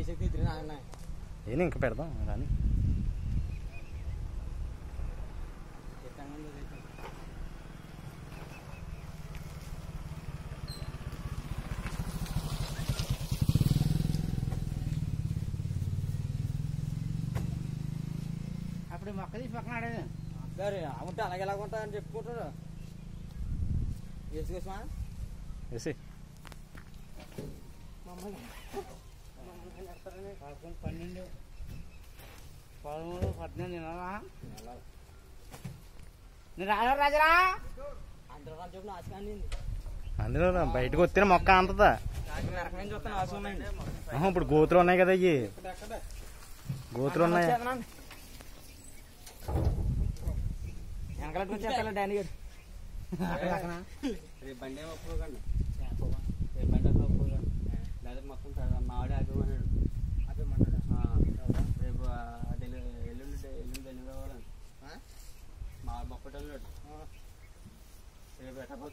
తీసేది తిరిగి నాన్న ఏం ఇంకా పెడదాం రాని అప్పుడు మొక్క తీసి పక్కన ఆడేది గారు అమ్ముంటే అలాగే ఎలా ఉంటాయని చెప్పుకుంటారు వేసుకోసమా వేసి పదకొండు పన్నెండు పదమూడు పద్దెనిమిది నెలలా నేను రాజా రాజరా అందరూ వాళ్ళు చెప్పిన ఆశకాన్ని అందులో రా, బయటకు వస్తే మొక్క అంతదా నరకమైన చూస్తాను ఆశ ఉన్నాయండి ఆహా, ఇప్పుడు గోతులు ఉన్నాయి కదా అయ్యి గోతులు ఉన్నాయి వెనకాల వచ్చేస్తా డానీ గారు రేపు బండి ఏమి ఒప్పుకోకండి రేపు బండి అసలు ఒప్పుకోకండి లేదా మొత్తం సరే మావాడే ఆపేమన్నాడు ఆ, రేపు ఆ, డెలి ఎల్లుండి డె- ఎల్లుండి డెలివరీ అవ్వాలండి మా బొప్పటి వెళ్ళాడు రేపు ఎట్ట